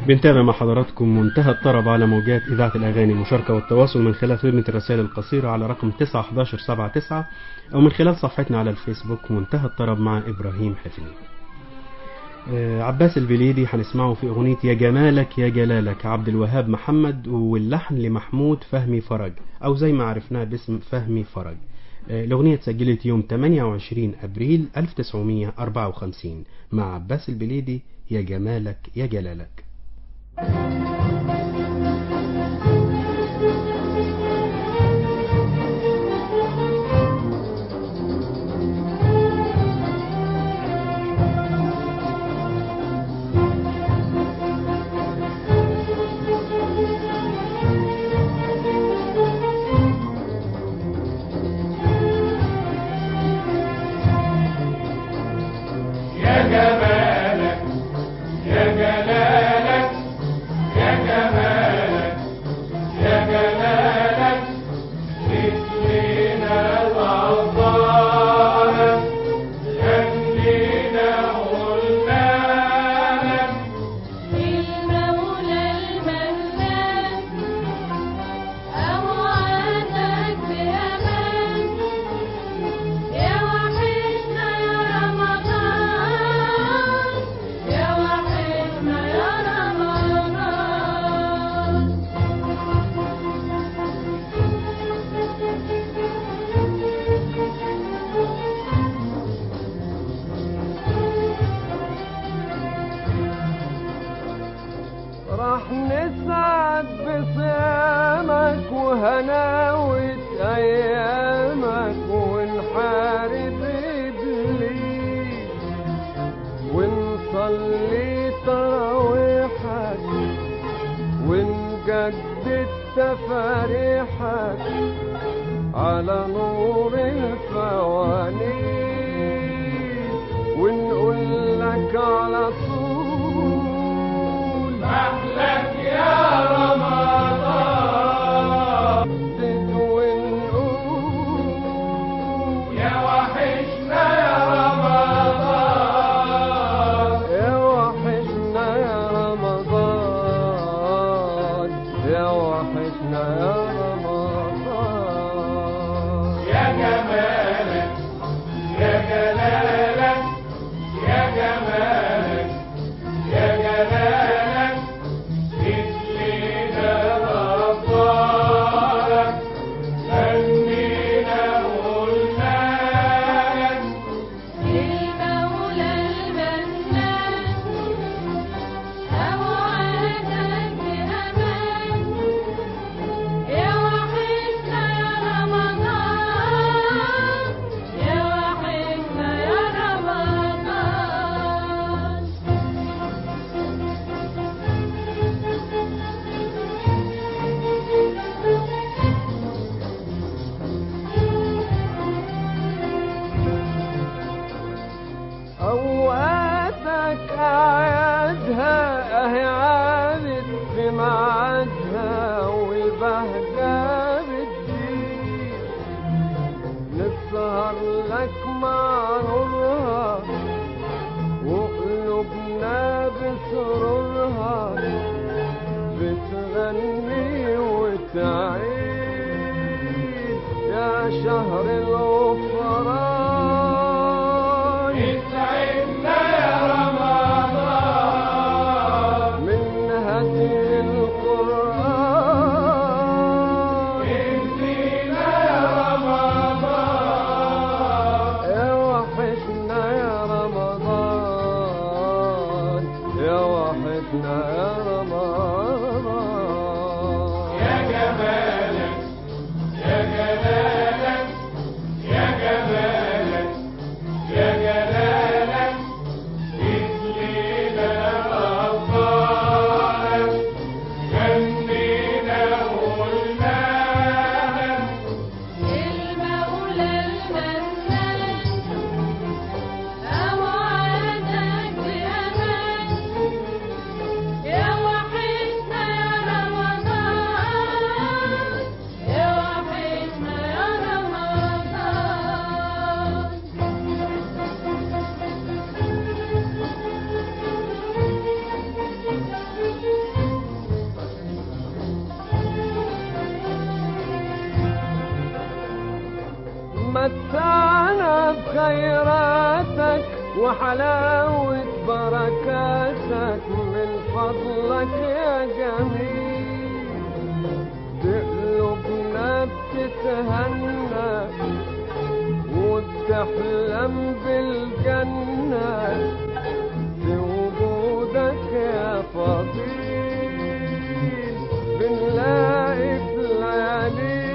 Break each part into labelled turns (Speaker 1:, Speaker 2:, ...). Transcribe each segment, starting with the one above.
Speaker 1: بنتابع مع حضراتكم منتهى الطرب على موجات إذاعة الأغاني المشاركة والتواصل من خلال خدمة الرسائل القصيرة على رقم 91179 أو من خلال صفحتنا على الفيسبوك منتهى الطرب مع إبراهيم حفني آه، عباس البليدي هنسمعه في أغنية يا جمالك يا جلالك عبد الوهاب محمد واللحن لمحمود فهمي فرج أو زي ما عرفناه باسم فهمي فرج آه، الأغنية اتسجلت يوم 28 أبريل 1954 مع عباس البليدي يا جمالك يا جلالك
Speaker 2: يا جمالك يا جلالك يا جمالك يا جلالك مثلنا الأوطان خلينا قلنا لك
Speaker 3: المولى المنان أوعدك بأمان يا وحشنا يا رمضان يا وحشنا يا رمضان
Speaker 4: راح نسعد بصيامك وهناوة أيامك ونحارب إبليس ونصلي تراويحك ونجدد تفاريحك على نور الفوانيس ونقول لك على طول
Speaker 2: أهلك يا رمضان
Speaker 4: نجدد ونقول
Speaker 2: يا وحشنا يا رمضان
Speaker 4: يا وحشنا يا رمضان يا وحشنا يا رمضان بخيراتك وحلاوة بركاتك من فضلك يا جميل بقلوبنا بتتهنى وبتحلم بالجنة في وجودك يا فضيل بنلاقي في لياليك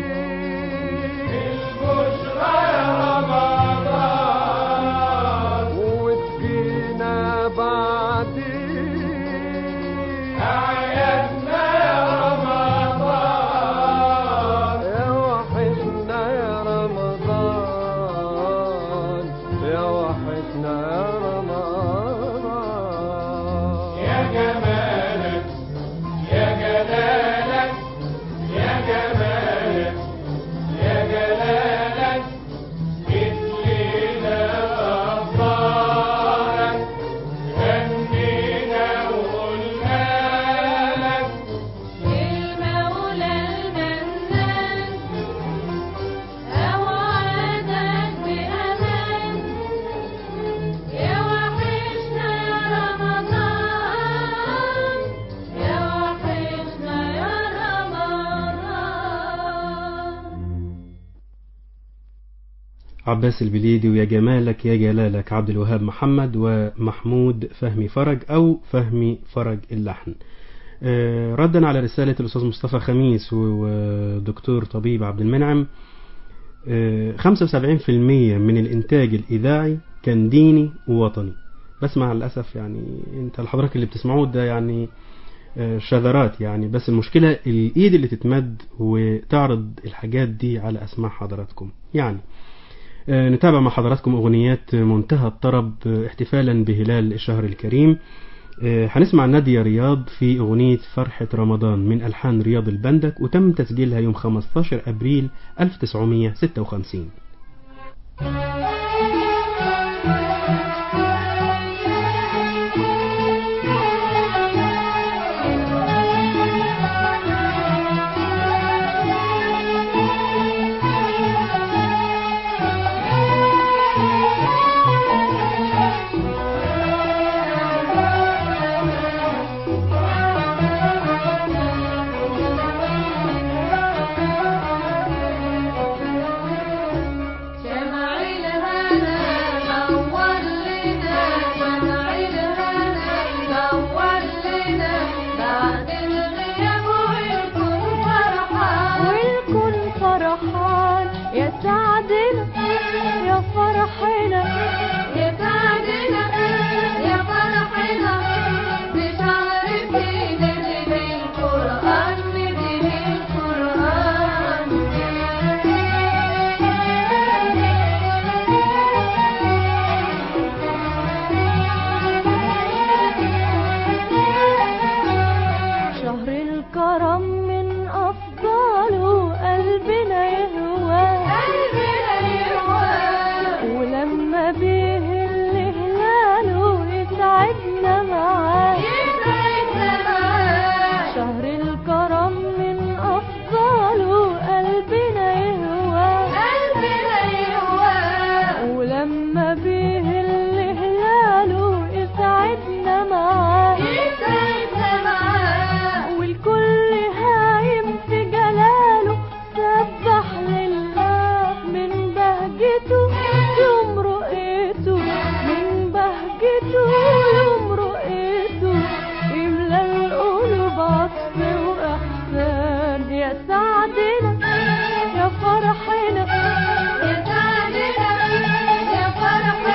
Speaker 2: البشرى يا رمضان
Speaker 4: وتجينا بعدين
Speaker 2: أعيادنا يا رمضان
Speaker 4: يا وحشنا يا رمضان يا وحشنا يا رمضان
Speaker 2: يا جمالك يا جلالك يا جمالك يا جلالك مثلنا أبصارك غنينا وقلنا لك
Speaker 3: المولى المنان أوعدك بأمان يا وحشنا يا رمضان يا وحشنا يا رمضان
Speaker 1: عباس البليدي ويا جمالك يا جلالك عبد الوهاب محمد ومحمود فهمي فرج أو فهمي فرج اللحن آه، ردا على رسالة الأستاذ مصطفى خميس و- ودكتور طبيب عبد المنعم آه، 75% من الإنتاج الإذاعي كان ديني ووطني بس مع الأسف يعني أنت حضرتك اللي بتسمعوه ده يعني آه، شذرات يعني بس المشكلة الإيد اللي تتمد وتعرض الحاجات دي على أسماع حضراتكم يعني آه، نتابع مع حضراتكم أغنيات منتهى الطرب آه، احتفالا بهلال الشهر الكريم آه، هنسمع نادية رياض في أغنية فرحة رمضان من ألحان رياض البندك وتم تسجيلها يوم 15 أبريل 1956
Speaker 3: شمع الهنا نور لنا شمع الهنا نور لنا بعد الغياب والكل فرحان
Speaker 5: والكل فرحان يا سعدنا يا فرحنا
Speaker 3: يا سعدنا يا فرحنا بشهر فيه نزل القرآن نزل القرآن
Speaker 5: شهر الكرم من أفضاله قلبنا يهواه
Speaker 3: قلبنا يهواه
Speaker 5: ولما بيهل هلاله يسعدنا معاه
Speaker 3: يسعدنا معاه
Speaker 5: شهر الكرم من أفضاله قلبنا يهواه
Speaker 3: قلبنا يهواه
Speaker 5: ولما بيهل هلاله يسعدنا معاه
Speaker 3: يسعدنا معاه
Speaker 5: والكل هايم في جلاله سبح لله من بهجته يوم رؤيته من بهجته يوم رؤيته يملى القلوب عطف وإحسان يا سعدنا يا فرحنا
Speaker 3: يا سعدنا يا فرحنا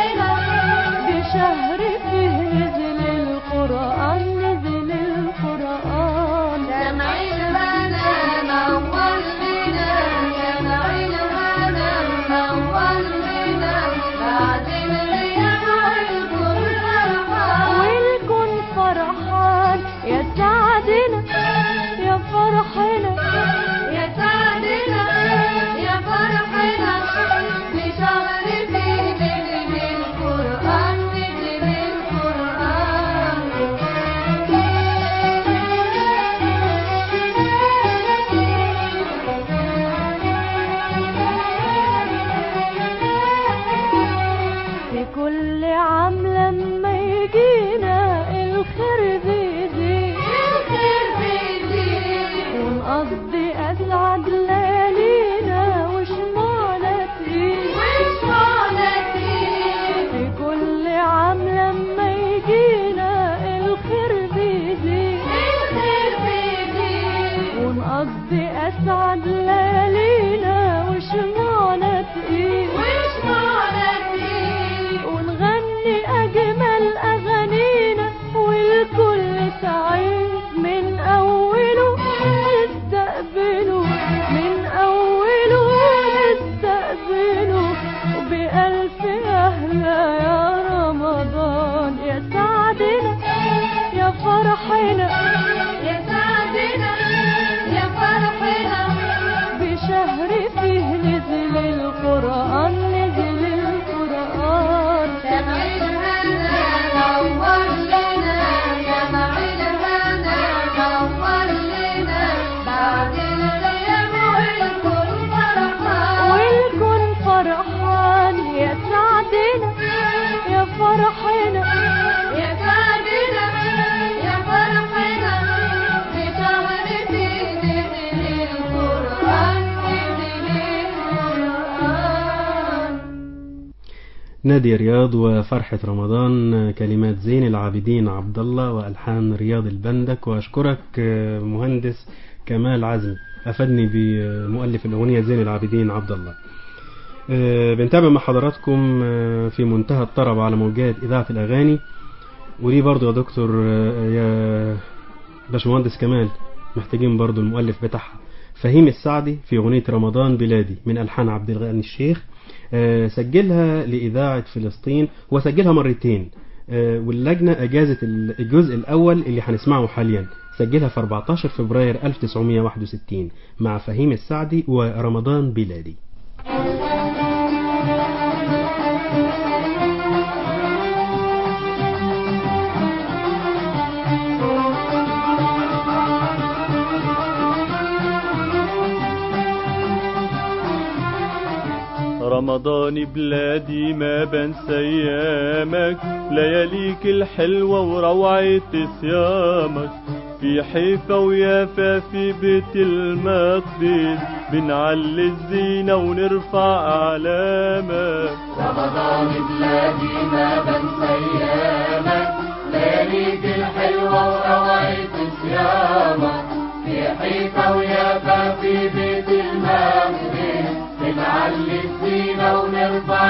Speaker 5: يا يا رمضان يا سعدنا يا فرحنا
Speaker 3: يا سعدنا يا فرحنا
Speaker 5: بشهر فيه نزل القرآن نزل القرآن
Speaker 3: جمع الهنا نور لنا جمع الهنا نور لنا بعد الغياب والكل فرحان
Speaker 5: والكون فرحان يا سعدنا يا فرحنا
Speaker 3: يا سعدنا يا فرحنا بشهر فيه نزل القرآن نزل القرآن
Speaker 1: نادي رياض وفرحة رمضان كلمات زين العابدين عبد الله وألحان رياض البندك وأشكرك آه، مهندس كمال عزمي أفادني بمؤلف الأغنية زين العابدين عبد الله آه، بنتابع مع حضراتكم آه، في منتهى الطرب على موجات إذاعة الأغاني ودي برضو يا دكتور آه، يا باشمهندس كمال محتاجين برضو المؤلف بتاعها فهيم السعدي في أغنية رمضان بلادي من ألحان عبد الغني الشيخ آه، سجلها لإذاعة فلسطين وسجلها مرتين آه، واللجنة أجازت ال- الجزء الأول اللي هنسمعه حاليا سجلها في 14 فبراير 1961 مع فهيم السعدي ورمضان بلادي
Speaker 6: رمضان بلادي ما بنسى ايامك لياليك الحلوة وروعة صيامك في حيفا ويافا في بيت المقدس بنعلي الزينة ونرفع أعلامك
Speaker 2: رمضان بلادي ما بنسى ايامك لياليك الحلوه وروعه صيامك في حيفا ويافا في بيت المقدس بنعلي الزينه ونرفع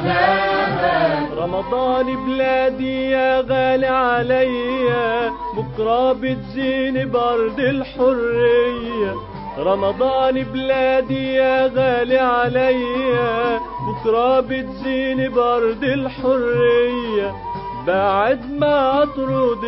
Speaker 2: اعلامك
Speaker 6: رمضان بلادي يا غالي عليا بكرة بتجيني بأرض الحرية رمضان بلادي يا غالي عليا بكرة بتجيني بأرض الحرية بعد ما أطرد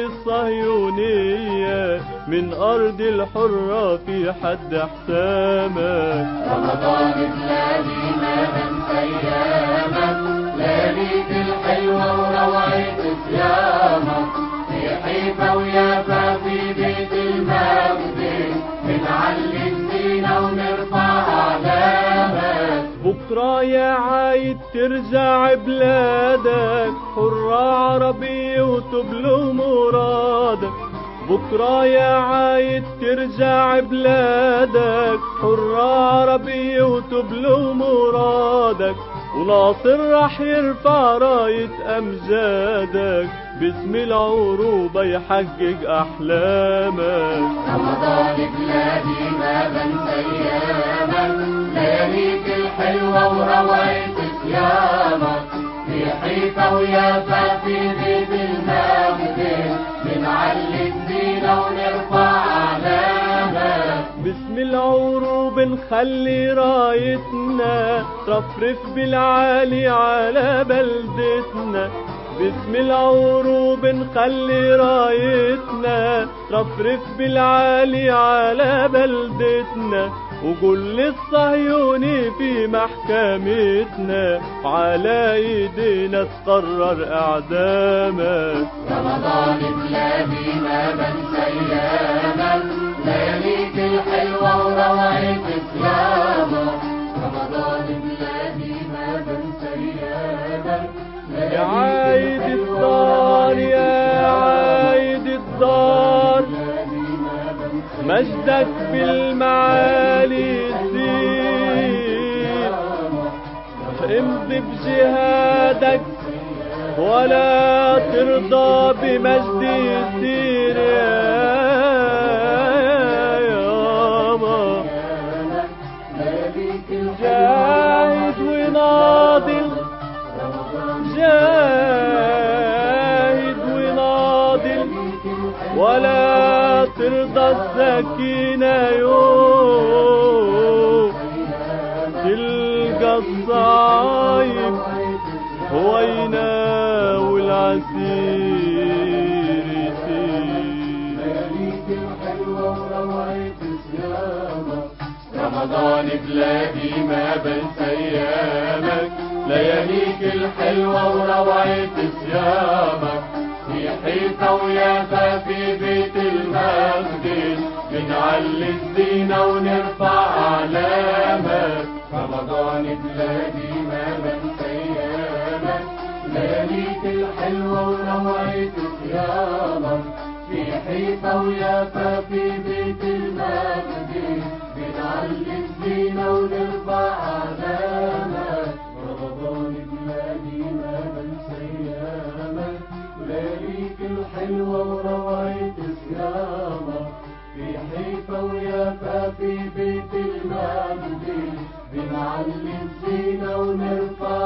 Speaker 6: الصهيونية من أرض الحرة في حد حسامك
Speaker 2: رمضان بلادي ما بنسى ايامك لياليك الحلوه وروعه صيامك في حيفا ويافا في بيت المقدس بنعلي الزينه ونرفع اعلامك
Speaker 6: بكرة يا عايد ترجع بلادك حرة عربية وتبلغ مرادك بكرة يا عايد ترجع بلادك حرة عربية وتبلغ مرادك وناصر راح يرفع راية أمجادك باسم العروبة يحقق أحلامك
Speaker 2: رمضان بلادي ما بنسى ايامك لياليك الحلوه وروعه صيامك في حيفا ويافا في بيت المقدس بنعلي الزينه ونرفع اعلامك
Speaker 6: باسم العروب نخلي رايتنا رفرف بالعالي على بلدتنا باسم العروب نخلي رايتنا رفرف بالعالي على بلدتنا وقول للصهيوني في محكمتنا على ايدينا تقرر اعدامك
Speaker 2: رمضان بلادي ما بنسى ايامك لياليك الحلوه وروعه صيامك رمضان بلادي ما بنسى ايامك
Speaker 6: يا عايد الدار يا عايد الدار مجدك بالمعالي يزيد امضي بجهادك ولا ترضى بمجد يسير يا يابا جاهد وناضل جاهد وناضل ولا ترضى السكينة يوم تلقى الصعيب وينا والعسير يسير
Speaker 2: لياليك الحلوة وروعة صيامك رمضان بلادي ما بنسى أيامك لياليك الحلوة وروعة صيامك في حيطة ويافا في بيت المسجد بنعلي الزينة ونرفع أعلامك رمضان بلادي ما بنسى أيامك لياليك الحلوة وروعة صيامك في حيطة ويافا في بيت المسجد بنعلي الزينة ونرفع أعلامك رمضان بلادي ما بنسى أيامك لياليك الحلوة وروعة صيامك في حيفا ويافا في بيت المجد بنعلي الزينة ونرفع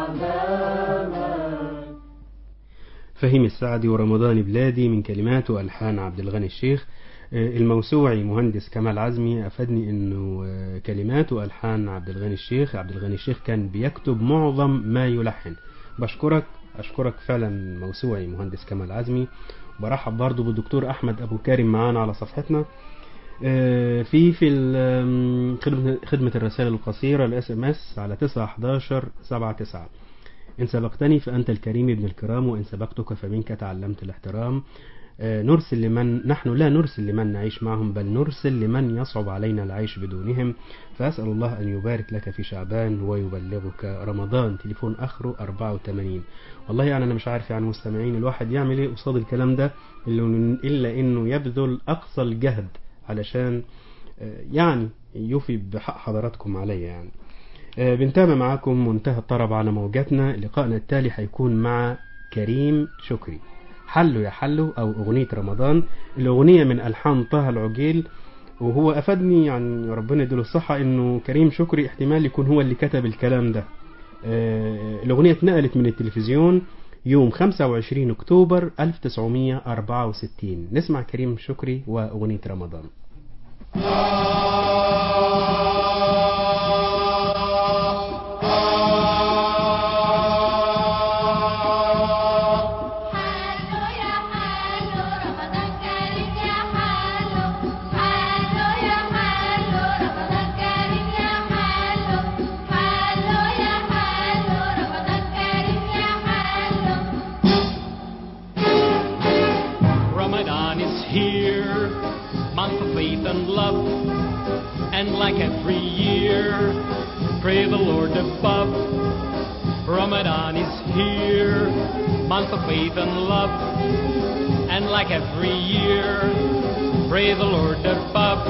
Speaker 2: أعلامك
Speaker 1: فهيم السعدي ورمضان بلادي من كلمات وألحان عبد الغني الشيخ آه، الموسوعي مهندس كمال عزمي أفادني أنه آه، كلمات وألحان عبد الغني الشيخ عبد الغني الشيخ كان بيكتب معظم ما يلحن بشكرك أشكرك فعلا موسوعي مهندس كمال عزمي برحب برضو بالدكتور أحمد أبو كارم معانا على صفحتنا آه، في في ال- آم، خدمة خدمة الرسائل القصيرة الاس ام اس على 9 11 7 9 إن سبقتني فأنت الكريم ابن الكرام وإن سبقتك فمنك تعلمت الاحترام آه، نرسل لمن نحن لا نرسل لمن نعيش معهم بل نرسل لمن يصعب علينا العيش بدونهم فأسأل الله أن يبارك لك في شعبان ويبلغك رمضان تليفون آخره 84 والله يعني أنا مش عارف يعني مستمعين الواحد يعمل إيه قصاد الكلام ده إلا إلا إنه يبذل أقصى الجهد علشان آه، يعني يوفي بحق حضراتكم عليا يعني آه، بنتابع معاكم منتهى الطرب على موجاتنا لقائنا التالي هيكون مع كريم شكري حلو يا حلو أو أغنية رمضان الأغنية من ألحان طه العجيل وهو أفادني يعني ربنا يديله الصحة إنه كريم شكري احتمال يكون هو اللي كتب الكلام ده آه، الأغنية اتنقلت من التلفزيون يوم 25 أكتوبر 1964 نسمع كريم شكري وأغنية رمضان
Speaker 3: حلو يا حلو رمضان كريم يا حلو حلو يا حلو رمضان كريم يا حلو حلو يا حلو رمضان كريم يا حلو
Speaker 7: Ramadan is here, month of faith and love. And like every year, pray the Lord above. Ramadan is here, month of faith and love. And like every year, pray the Lord above.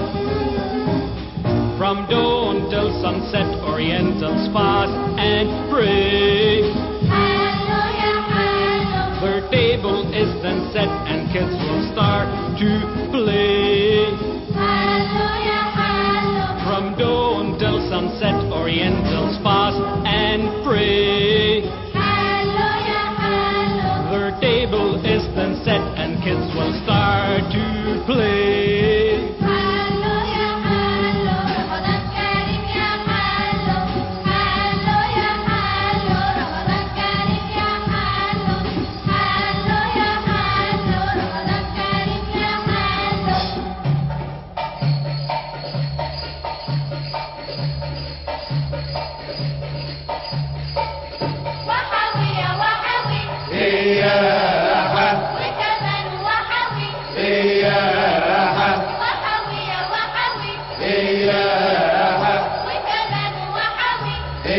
Speaker 7: From dawn till sunset, Orientals fast and pray.
Speaker 3: حلو يا حلو
Speaker 7: Their table is then set and kids will start to play.
Speaker 3: حلو يا حلو
Speaker 7: From dawn till sunset, Orientals fast and pray.
Speaker 3: حلو يا حلو
Speaker 7: Their table is then set and kids will start to play.
Speaker 3: حلو يا حلو رمضان كريم يا حلو حلو يا حلو رمضان كريم يا حلو حلو يا حلو رمضان كريم يا حلو وحوي يا وحوي وكمان وحوي وحوي يا وحوي وكمان وحوي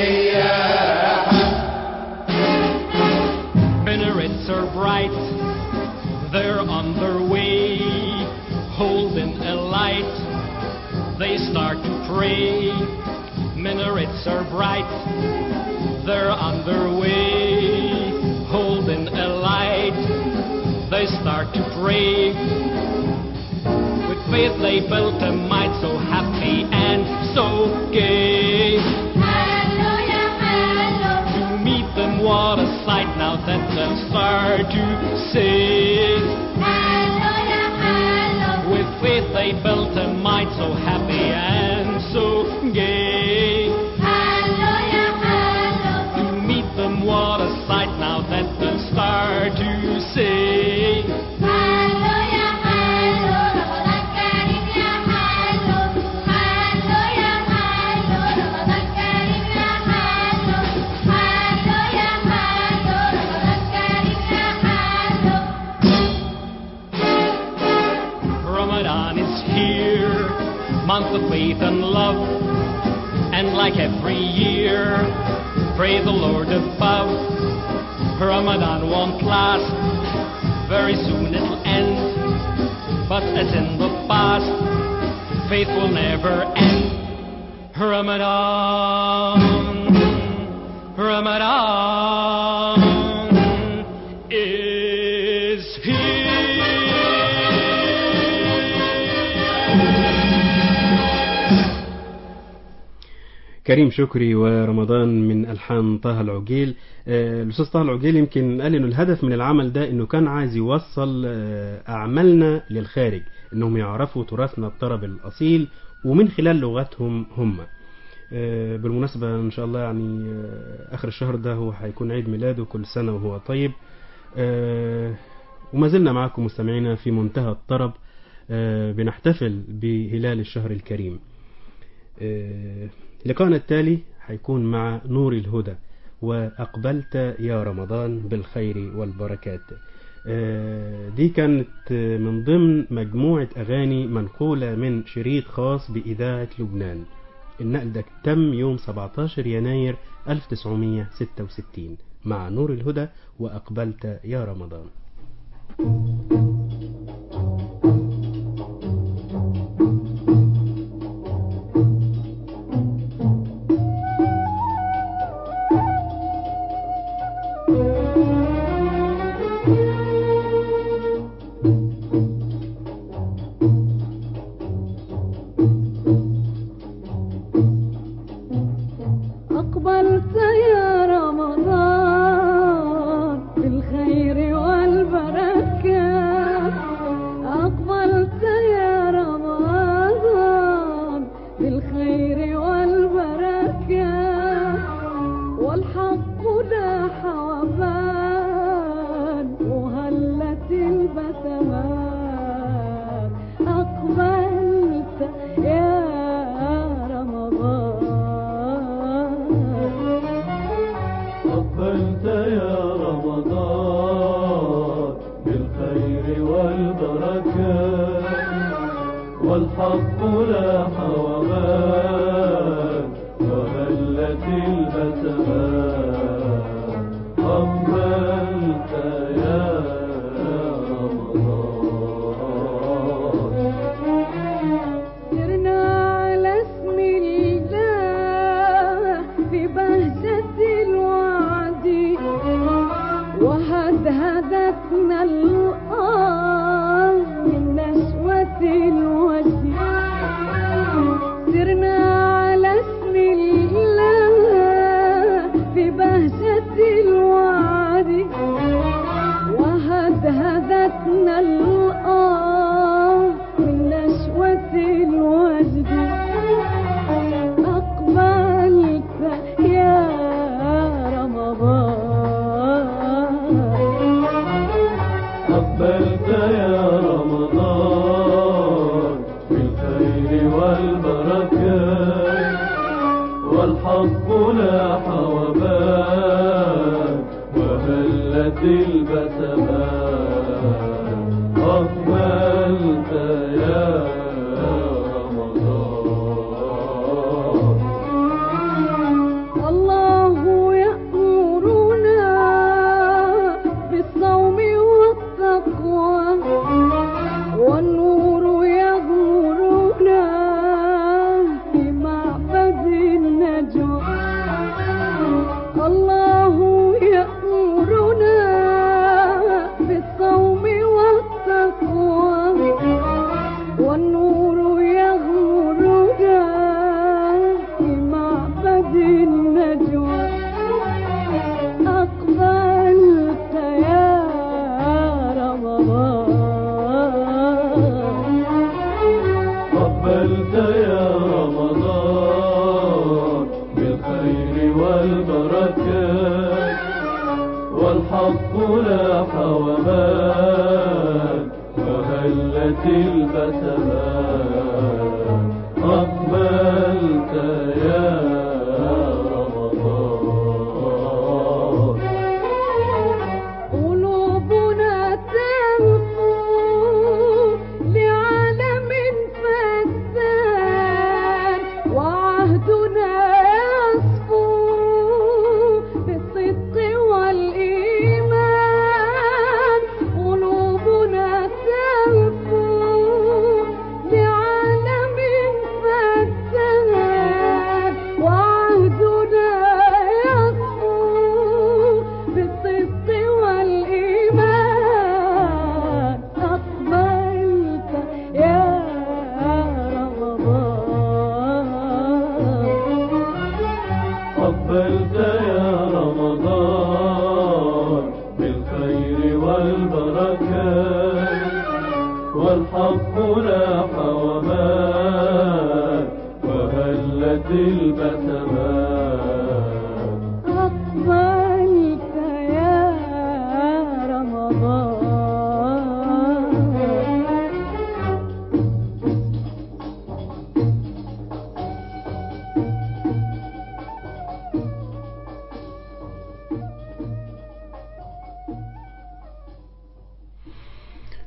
Speaker 7: Minarets are bright, they're on their way, holding a light. They start to pray. Minarets are bright, they're on their way, holding a light. They start to pray. With faith they built a might so happy and so gay.
Speaker 3: حلو يا حلو
Speaker 7: To meet them, what a sight now that they'll start to sing.
Speaker 3: حلو يا حلو
Speaker 7: With faith they built a might so happy and so gay.
Speaker 3: حلو يا حلو
Speaker 7: To meet them, what a sight Pray the Lord above. Ramadan won't last. Very soon it'll end. But as in the past, faith will never end. Ramadan, Ramadan is here.
Speaker 1: كريم شكري ورمضان من ألحان طه العجيل آه، الأستاذ طه العجيل يمكن قال إنه الهدف من العمل ده إنه كان عايز يوصل آه، أعمالنا للخارج إنهم يعرفوا تراثنا الطرب الأصيل ومن خلال لغتهم هم آه، بالمناسبة إن شاء الله يعني آه، آخر الشهر ده هو هيكون عيد ميلاده كل سنة وهو طيب آه، وما زلنا معكم مستمعينا في منتهى الطرب آه، بنحتفل بهلال الشهر الكريم آه، لقاءنا التالي هيكون مع نور الهدى وأقبلت يا رمضان بالخير والبركات آه، دي كانت آه، من ضمن مجموعة أغاني منقولة من شريط خاص بإذاعة لبنان النقل ده تم يوم 17 يناير 1966 مع نور الهدى وأقبلت يا رمضان
Speaker 5: أقبلت يا رمضان بالخير والبركة أقبلت يا رمضان بالخير والبركة والحق لاح وبان وهلت البسمات أقبلت يا رمضان
Speaker 6: أقبلت يا رمضان بالخير والبركة والحق لاح وبان وهلت البسمات أقبلت يا رمضان
Speaker 5: سرنا على اسم الله في بهجة الوعد وهدهدتنا الأرض من نشوة الوجد سرنا على اسم الله في بهجة الوعد وهدهدتنا الأرض من نشوة الوجد أقبلت يا رمضان
Speaker 6: أقبلت يا رمضان بالخير والبركة والحق لاح وبان وهلت البسمات أقبلت يا رمضان
Speaker 5: الله يأمرنا بالصوم والتقوى والنور يغمرنا في معبد النجوى الله يأمرنا بالصوم والتقوى والنور يغمرنا في معبد النجوى أقبلت يا رمضان
Speaker 6: قبلت يا رمضان بالخير والبركة والحق لاح وبان وهلت البسمات أقبلت يا رمضان
Speaker 5: قلوبنا تهفو لعالم فساد وعهدنا يصفو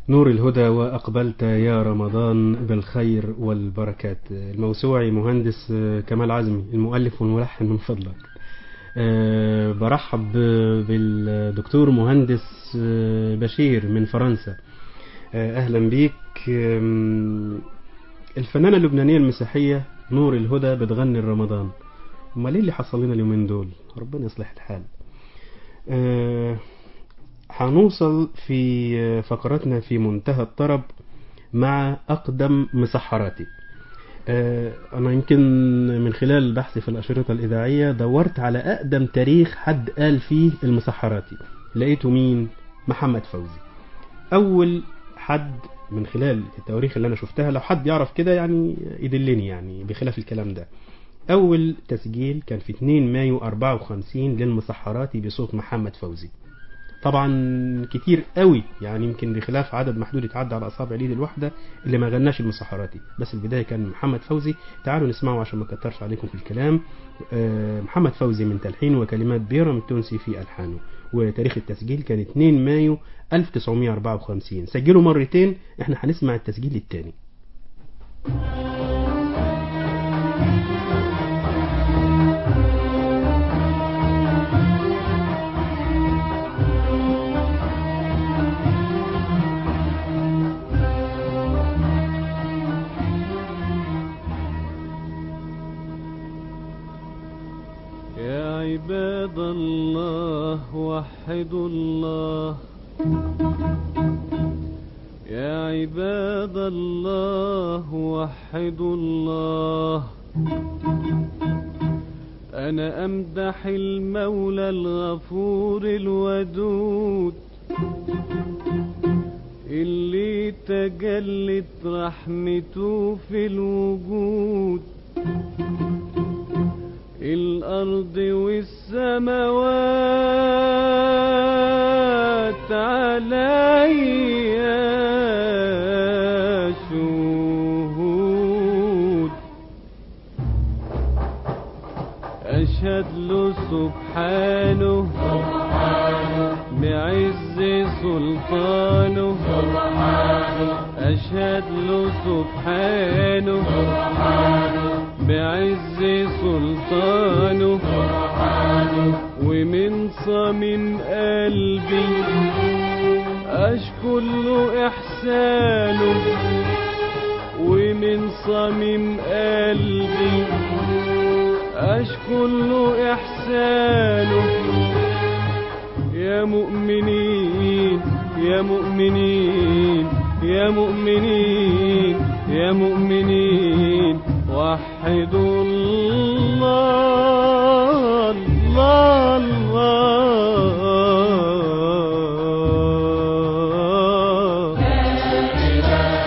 Speaker 1: نور الهدى وأقبلت يا رمضان بالخير والبركات الموسوعي مهندس كمال عزمي المؤلف والملحن من فضلك أه برحب بالدكتور مهندس بشير من فرنسا أه أهلا بيك أم، الفنانة اللبنانية المسيحية نور الهدى بتغني رمضان امال ايه اللي حصل لنا اليومين دول ربنا يصلح الحال أه هنوصل في فقراتنا في منتهى الطرب مع أقدم مسحراتي آه، أنا يمكن من خلال بحثي في الأشرطة الإذاعية دورت على أقدم تاريخ حد قال فيه المسحراتي لقيته مين؟ محمد فوزي أول حد من خلال التواريخ اللي أنا شفتها لو حد يعرف كده يعني يدلني يعني بخلاف الكلام ده أول تسجيل كان في 2 مايو 54 للمسحراتي بصوت محمد فوزي طبعا كتير قوي يعني يمكن بخلاف عدد محدود يتعدى على اصابع اليد الواحده اللي ما غناش المسحراتي بس البدايه كان محمد فوزي تعالوا نسمعه عشان ما اكترش عليكم في الكلام آه، محمد فوزي من تلحين وكلمات بيرم التونسي في الحانه وتاريخ التسجيل كان 2 مايو 1954 سجلوا مرتين احنا هنسمع التسجيل الثاني
Speaker 4: يا عباد الله وحدوا الله يا عباد الله وحدوا الله أنا أمدح المولى الغفور الودود اللي تجلت رحمته في الوجود الأرض والسماوات عليا شهود أشهد له سبحانه بعز سلطانه أشهد له سبحانه بعز سلطانه ومن صميم قلبي أشكر له إحسانه ومن صميم قلبي أشكر له إحسانه يا مؤمنين يا مؤمنين يا مؤمنين يا مؤمنين وحدوا الله الله الله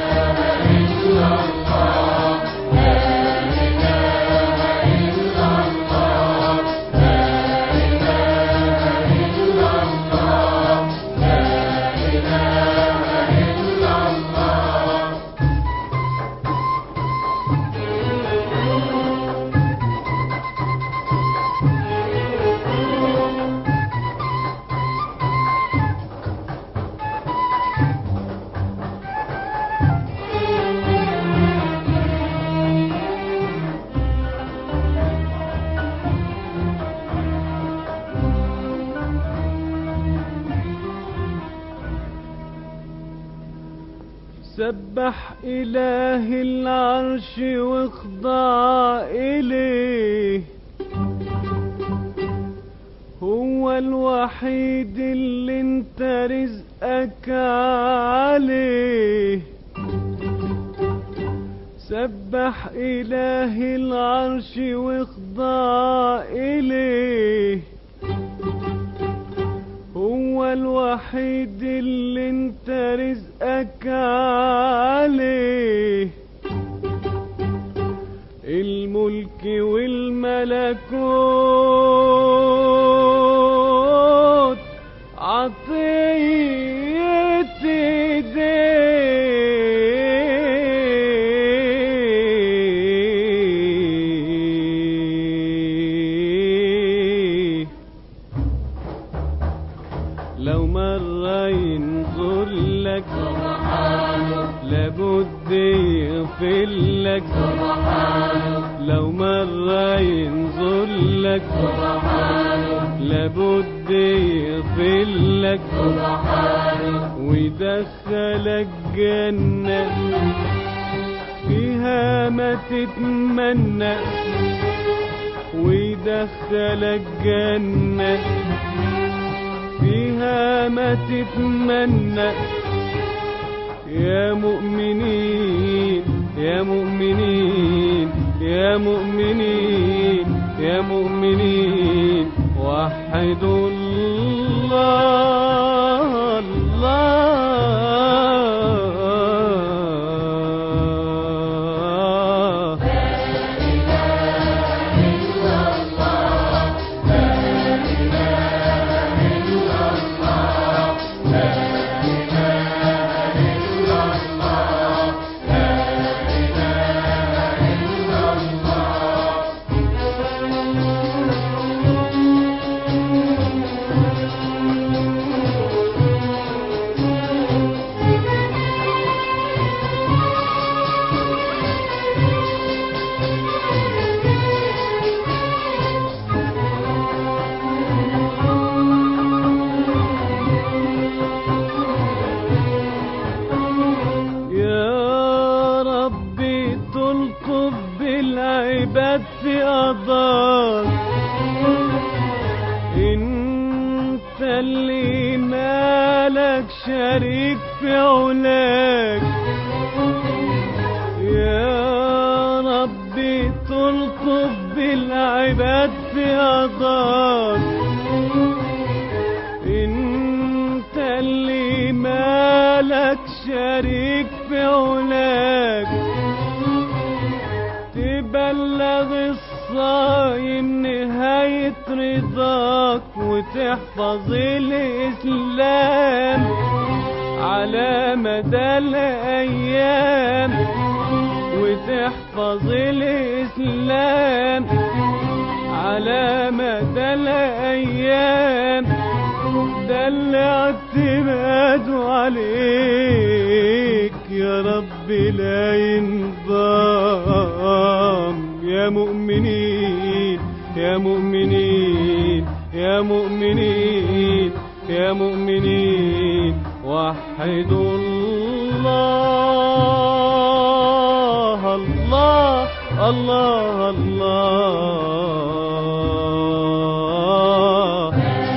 Speaker 4: سبح إله العرش واخضع إليه هو الوحيد اللي انت رزقك عليه سبح إله العرش واخضع إليه هو الوحيد اللي انت رزقك عليه الملك والملكوت عطية ايديه لو مرة ينظر لك لابد يغفر لك لو مرة ينظر لك لابد يغفر لك ويدخلك جنة فيها ما تتمنى ويدخلك جنة فيها ما تتمنى يا مؤمنين يا مؤمنين يا مؤمنين يا مؤمنين وحدوا الله الله يا ربي تلطف بالعباد في قضاك انت اللي مالك شريك في علاك يا ربي تلطف بالعباد في قضاك انت اللي مالك شريك في علاك تبلغ الصايم نهاية رضاك وتحفظ الإسلام على مدى الأيام وتحفظ الإسلام على مدى الأيام ده اللي اعتماده عليك يا رب لا ينضام يا مؤمنين يا مؤمنين يا مؤمنين يا مؤمنين وحدوا الله الله الله الله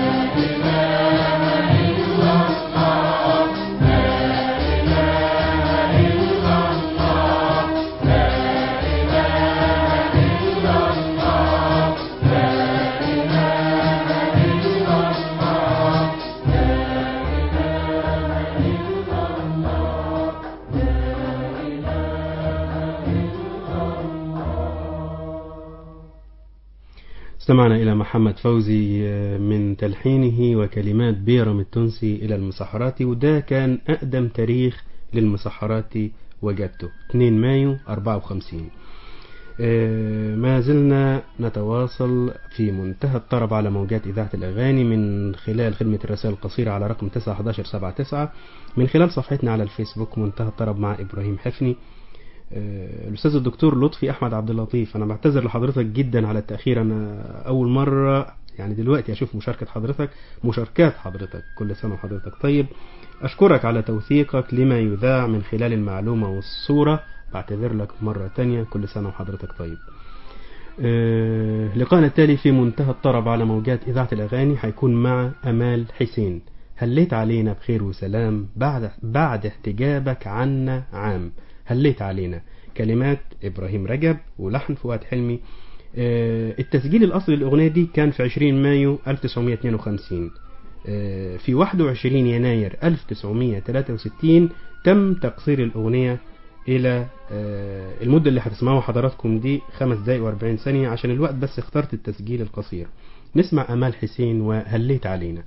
Speaker 1: استمعنا إلى محمد فوزي من تلحينه وكلمات بيرم التونسي إلى المسحرات وده كان أقدم تاريخ للمسحرات وجدته 2 مايو 54 آه، ما زلنا نتواصل في منتهى الطرب على موجات إذاعة الأغاني من خلال خدمة الرسائل القصيرة على رقم 91179 من خلال صفحتنا على الفيسبوك منتهى الطرب مع إبراهيم حفني آه، الأستاذ الدكتور لطفي أحمد عبد اللطيف أنا بعتذر لحضرتك جدا على التأخير أنا أول مرة يعني دلوقتي أشوف مشاركة حضرتك مشاركات حضرتك كل سنة وحضرتك طيب أشكرك على توثيقك لما يذاع من خلال المعلومة والصورة بعتذر لك مرة تانية كل سنة وحضرتك طيب آه، لقاءنا التالي في منتهى الطرب على موجات إذاعة الأغاني هيكون مع أمال حسين هليت علينا بخير وسلام بعد بعد احتجابك عنا عام هليت علينا كلمات إبراهيم رجب ولحن فؤاد حلمي آه، التسجيل الأصلي للأغنية دي كان في 20 مايو 1952 آه، في 21 يناير 1963 تم تقصير الأغنية إلى آه، المدة اللي هتسمعوها حضراتكم دي خمس دقايق وأربعين ثانية عشان الوقت بس اخترت التسجيل القصير نسمع أمال حسين وهليت علينا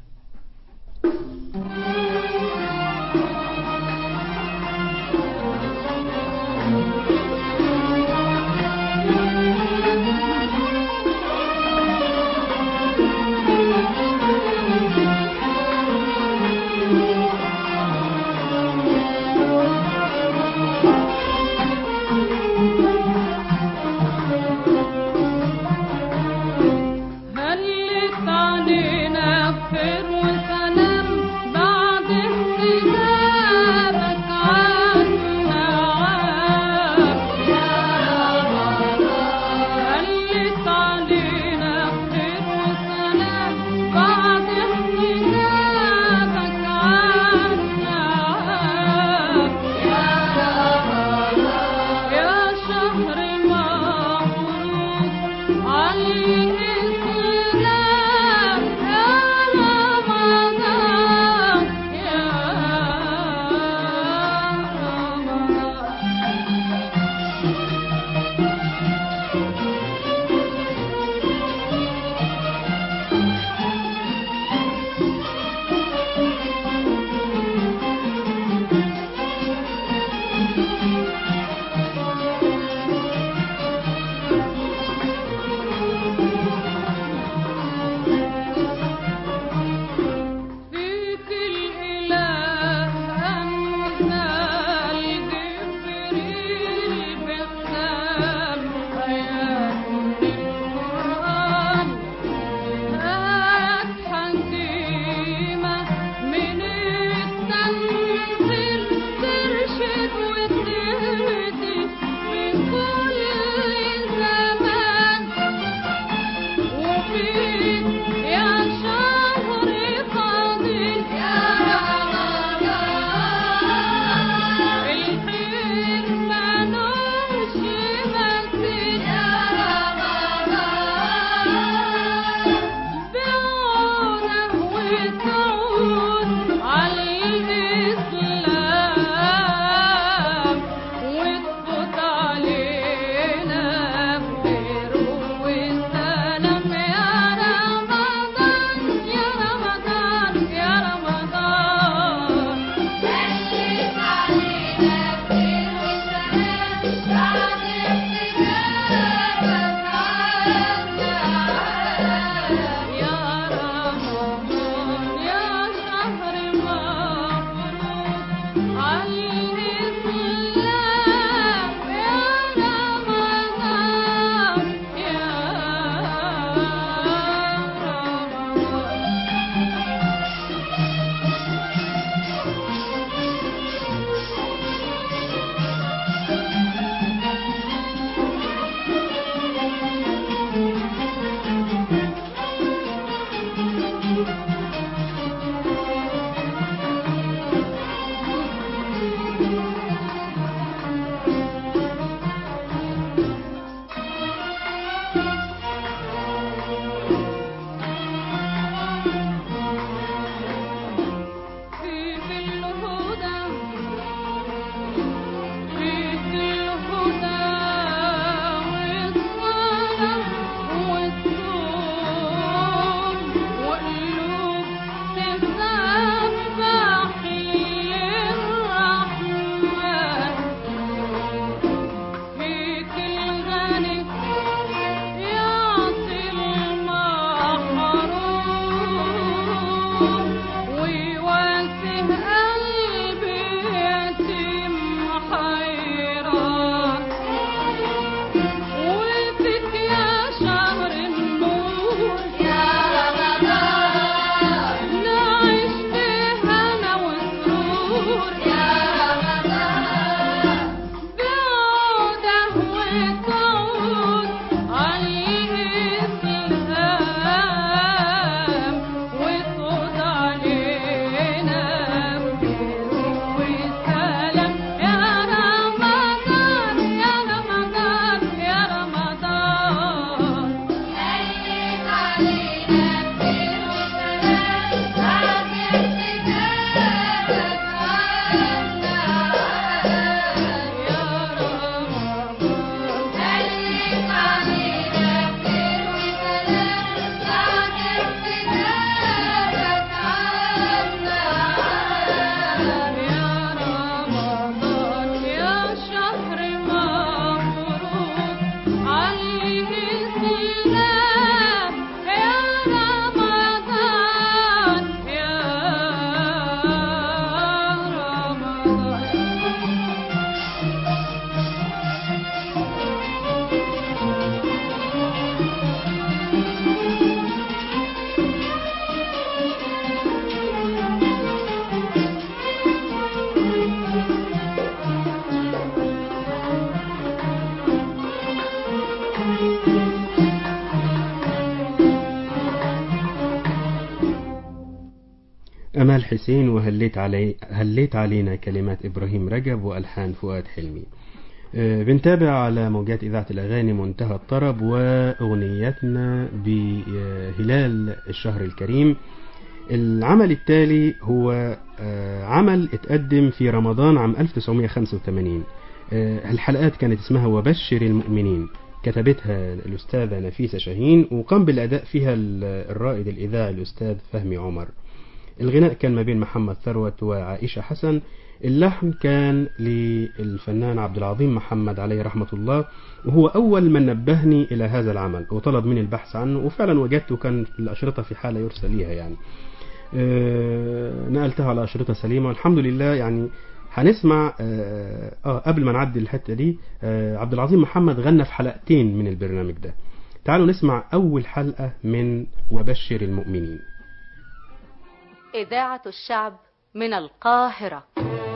Speaker 1: أمال حسين وهليت علي هليت علينا كلمات إبراهيم رجب وألحان فؤاد حلمي آه، بنتابع على موجات إذاعة الأغاني منتهى الطرب وأغنيتنا بهلال الشهر الكريم العمل التالي هو آه، عمل اتقدم في رمضان عام 1985 آه، الحلقات كانت اسمها وبشر المؤمنين كتبتها الأستاذة نفيسة شاهين وقام بالأداء فيها ال- الرائد الإذاعي الأستاذ فهمي عمر الغناء كان ما بين محمد ثروت وعائشة حسن اللحن كان للفنان عبد العظيم محمد عليه رحمة الله وهو أول من نبهني إلى هذا العمل وطلب مني البحث عنه وفعلا وجدته كان الأشرطة في حالة يرسل ليها يعني آه، نقلتها على أشرطة سليمة والحمد لله يعني هنسمع آه, آه قبل ما نعدي الحتة دي آه عبد العظيم محمد غنى في حلقتين من البرنامج ده تعالوا نسمع أول حلقة من وبشر المؤمنين
Speaker 8: إذاعة الشعب من القاهرة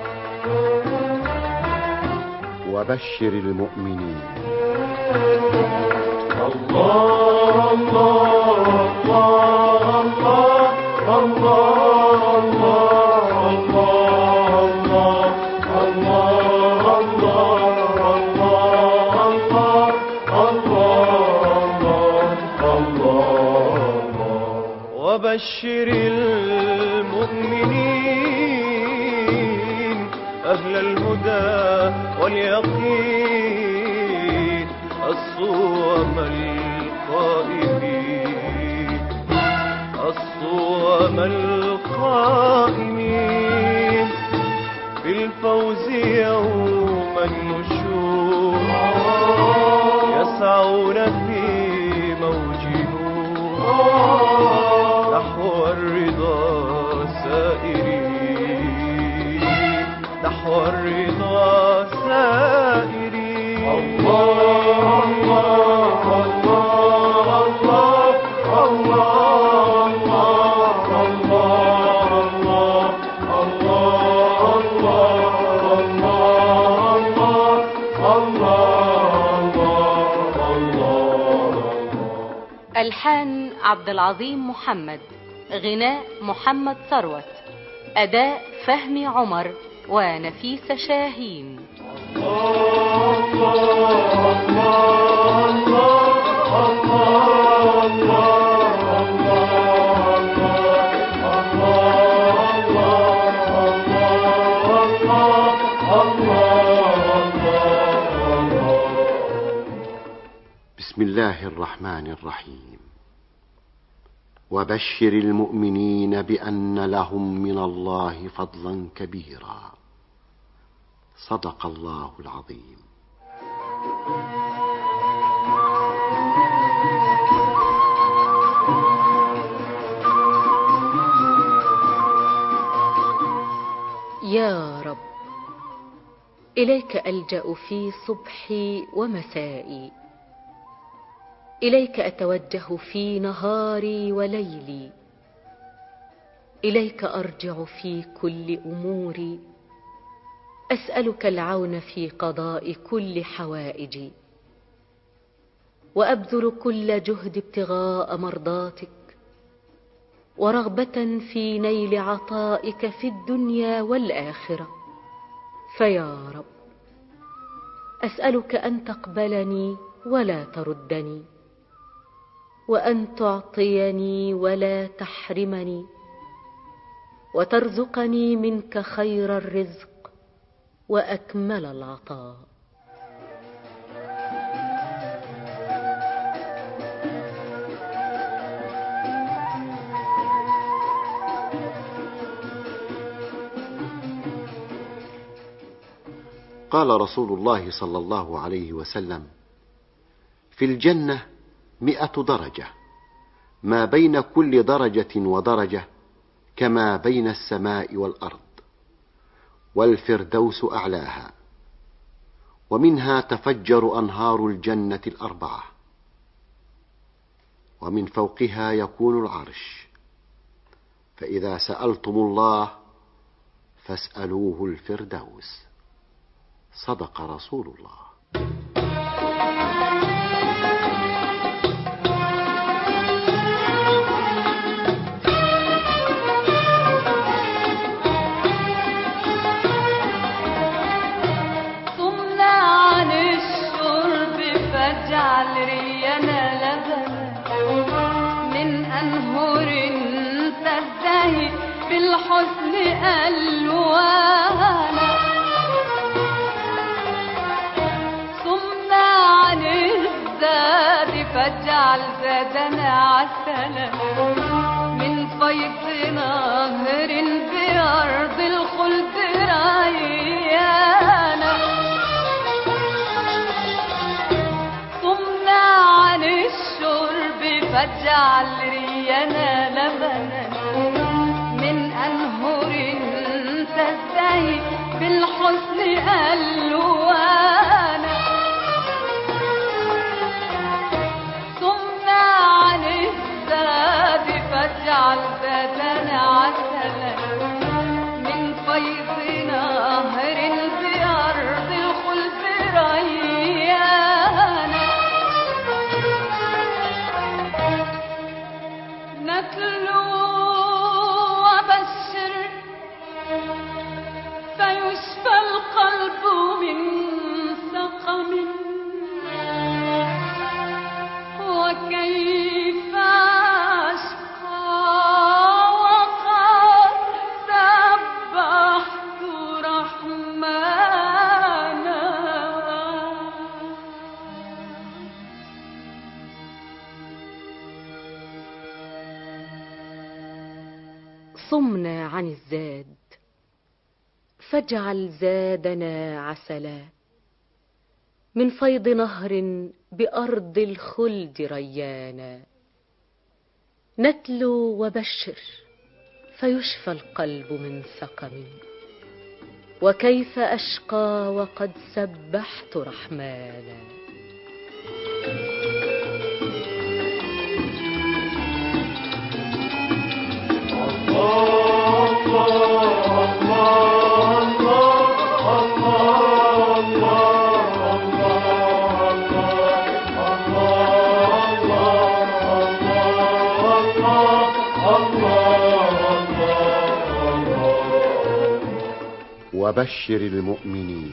Speaker 9: وبشر المؤمنين
Speaker 2: الله الله الله الله الله الله الله الله
Speaker 4: وبشر المؤمنين أهل الهدى واليقين الصوم القائمين الصوم القائمين بالفوز يوم النشور يسعون في موج نور نحو الرضا سائرين نحو الرضا سائرين
Speaker 2: الله الله الله الله
Speaker 8: ألحان عبد العظيم محمد غناء محمد ثروت أداء فهمي عمر ونفيسة شاهين
Speaker 9: بسم الله الرحمن الرحيم وبشر المؤمنين بان لهم من الله فضلا كبيرا صدق الله العظيم
Speaker 8: يا رب إليك ألجأ في صبحي ومسائي إليك أتوجه في نهاري وليلي إليك أرجع في كل أموري أسألك العون في قضاء كل حوائجي وأبذل كل جهد ابتغاء مرضاتك ورغبة في نيل عطائك في الدنيا والآخرة فيا رب أسألك أن تقبلني ولا تردني وأن تعطيني ولا تحرمني وترزقني منك خير الرزق وأكمل العطاء
Speaker 9: قال رسول الله صلى الله عليه وسلم في الجنة مئة درجة ما بين كل درجة ودرجة كما بين السماء والأرض والفردوس أعلاها ومنها تفجر أنهار الجنة الأربعة ومن فوقها يكون العرش فإذا سألتم الله فاسألوه الفردوس صدق رسول الله
Speaker 5: بالحسن ألوانا صمنا عن الزاد فاجعل زادنا عسلا من فيض نهر بأرض الخلد ريانا صمنا عن الشرب فاجعل رينا لبنا من أنهر تزدهي بالحسن ألوانا صمنا عن الزاد فاجعل زادنا عسلا من فيض نهر بأرض الخلد ريانا نتلو وبشر فيشفى القلب من سقم وكيف أشقى وقد سبحت رحمانا
Speaker 8: صمنا عن الزاد فاجعل زادنا عسلا من فيض نهر بأرض الخلد ريانا نتلو وبشر فيشفى القلب من سقم وكيف أشقى وقد سبحت رحمانا
Speaker 9: وبشر المؤمنين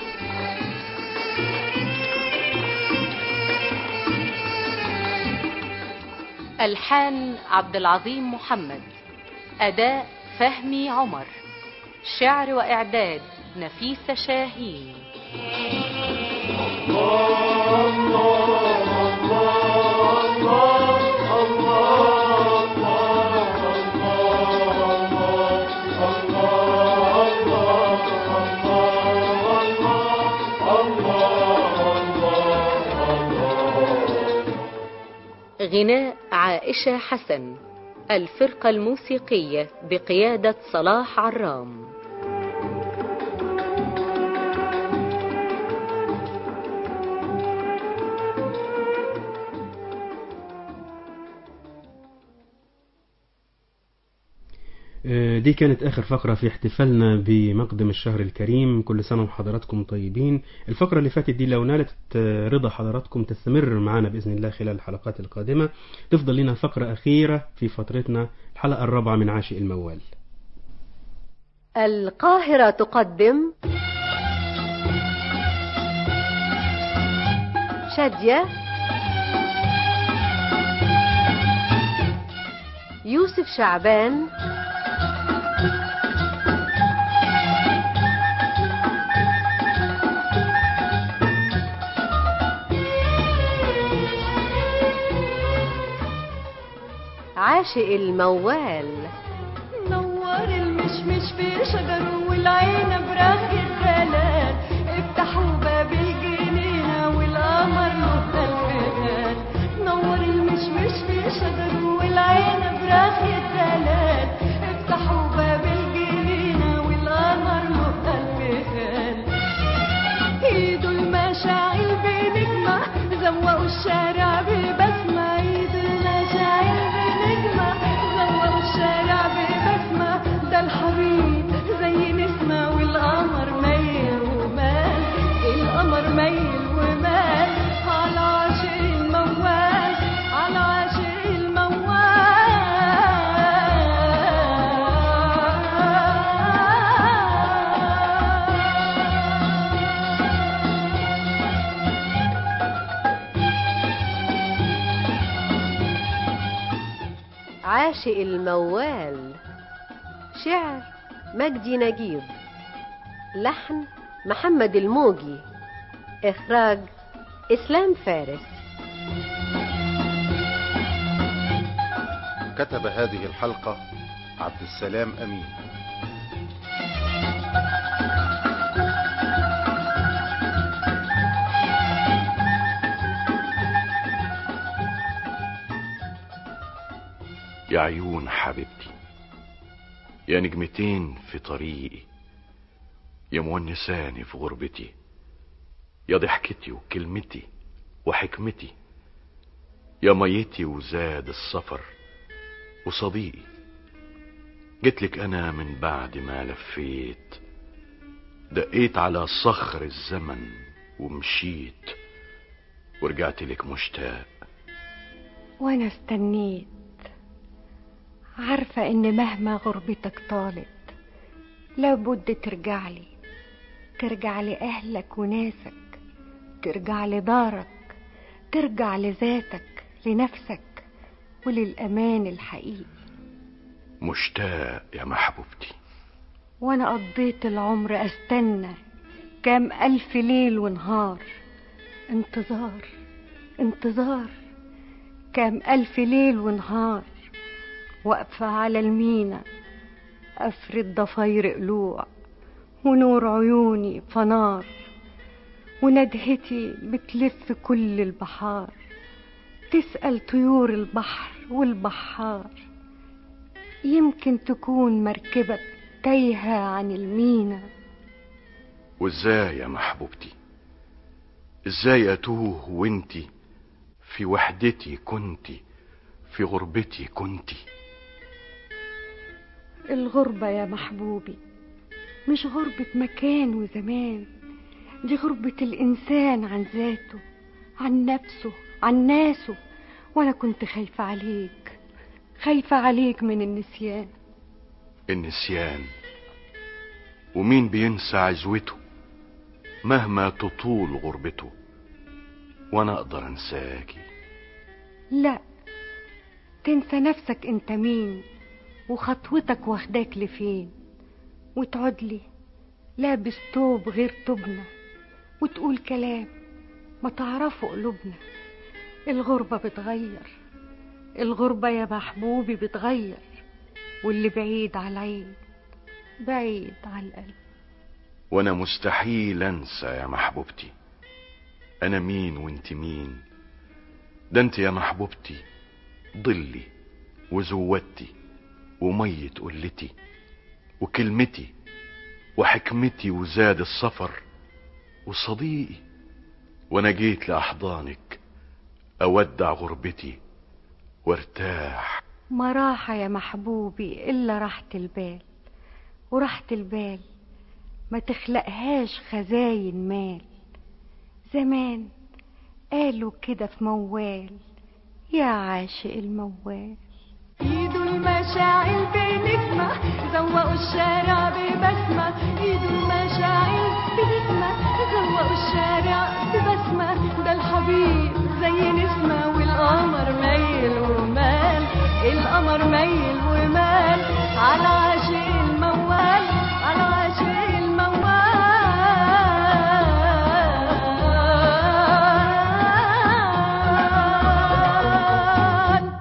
Speaker 8: ألحان عبد العظيم محمد أداء فهمي عمر شعر وإعداد نفيسة شاهين غناء عائشة حسن الفرقة الموسيقية بقيادة صلاح عرام
Speaker 1: آه، دي كانت آخر فقرة في احتفالنا بمقدم الشهر الكريم كل سنة وحضراتكم طيبين الفقرة اللي فاتت دي لو نالت آه، رضا حضراتكم تستمر معنا بإذن الله خلال الحلقات القادمة تفضل لنا فقرة أخيرة في فترتنا الحلقة الرابعة من عاشق الموال
Speaker 10: القاهرة تقدم شادية يوسف شعبان عاشق الموال
Speaker 5: نور المشمش في شجره والعنب رغ الدلال افتحوا باب الجنينة والقمر له الفغال نور المشمش في شجره والعنب رغ الدلال افتحوا باب الجنينة والقمر له الفغال ايده المشاعل بنجمة زوقوا الشارع ببسمة ايده المشاعل بنجمة زوقوا الشارع ببسمة ده الحبيب زي نسمة والقمر ميل ومال القمر ميل ومال على عاشق الموال على عاشق الموال
Speaker 10: عاشق الموال شعر مجدي نجيب لحن محمد الموجي إخراج إسلام فارس
Speaker 9: كتب هذه الحلقة عبد السلام أمين
Speaker 11: يا عيون حبيبتي يا نجمتين في طريقي يا مونساني في غربتي يا ضحكتي وكلمتي وحكمتي يا ميتي وزاد السفر وصديقي جيتلك انا من بعد ما لفيت دقيت على صخر الزمن ومشيت ورجعت لك مشتاق
Speaker 5: وانا استنيت عارفة ان مهما غربتك طالت لابد ترجع لي ترجع لأهلك وناسك ترجع لدارك ترجع لذاتك لنفسك وللأمان الحقيقي
Speaker 11: مشتاق يا محبوبتي
Speaker 5: وانا قضيت العمر استنى كام الف ليل ونهار انتظار انتظار كام الف ليل ونهار واقفة على المينا افرد ضفاير قلوع ونور عيوني فنار وندهتي بتلف كل البحار تسأل طيور البحر والبحار يمكن تكون مركبك تايهة عن المينا
Speaker 11: وازاي يا محبوبتي ازاي اتوه وانتي في وحدتي كنتي في غربتي كنتي
Speaker 5: الغربة يا محبوبي مش غربة مكان وزمان دي غربة الإنسان عن ذاته عن نفسه عن ناسه وأنا كنت خايفة عليك خايفة عليك من النسيان
Speaker 11: النسيان ومين بينسى عزوته مهما تطول غربته وانا اقدر انساكي
Speaker 5: لا تنسى نفسك انت مين وخطوتك واخداك لفين وتقعد لي لابس توب غير توبنا وتقول كلام ما تعرفه قلوبنا الغربة بتغير الغربة يا محبوبي بتغير واللي بعيد على العين بعيد على القلب
Speaker 11: وانا مستحيل انسى يا محبوبتي انا مين وانت مين ده انت يا محبوبتي ضلي وزودتي ومية قلتي وكلمتي وحكمتي وزاد السفر وصديقي وانا جيت لاحضانك اودع غربتي وارتاح
Speaker 5: ما راحة يا محبوبي إلا راحة البال وراحة البال ما تخلقهاش خزاين مال زمان قالوا كده في موال يا عاشق الموال
Speaker 12: ايدوا المشاعل بنجمة زوقوا الشارع ببسمة ايدوا المشاعل بنجمة زوقوا الشارع ببسمة ده الحبيب زي نسمة والقمر ميل ومال القمر ميل ومال على عاشق الموال على عاشق الموال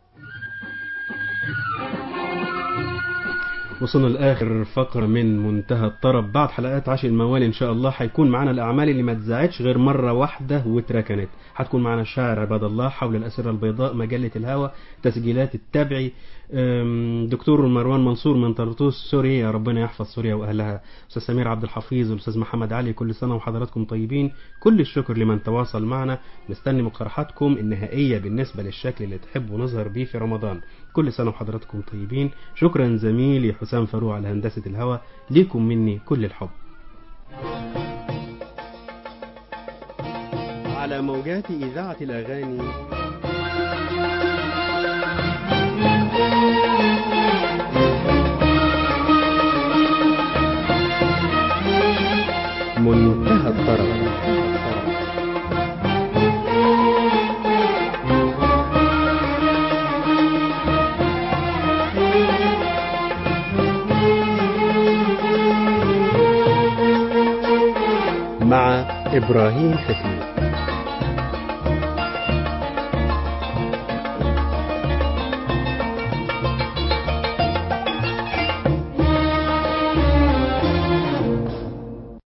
Speaker 1: وصلنا لاخر فقره من منتهى الطرب بعد حلقات عشر الموال ان شاء الله هيكون معانا الاعمال اللي ما اتذاعتش غير مره واحده واتركنت هتكون معانا الشاعر عباد الله حول الاسره البيضاء مجله الهوى تسجيلات التبعي أم، دكتور مروان منصور من طرطوس سوريا ربنا يحفظ سوريا واهلها استاذ سمير عبد الحفيظ والاستاذ محمد علي كل سنه وحضراتكم طيبين كل الشكر لمن تواصل معنا نستني مقترحاتكم النهائيه بالنسبه للشكل اللي تحبوا نظهر بيه في رمضان كل سنه وحضراتكم طيبين شكرا زميلي حسام فاروق على هندسه الهوى ليكم مني كل الحب على موجات إذاعة الأغاني منتهى الطرب إبراهيم حفني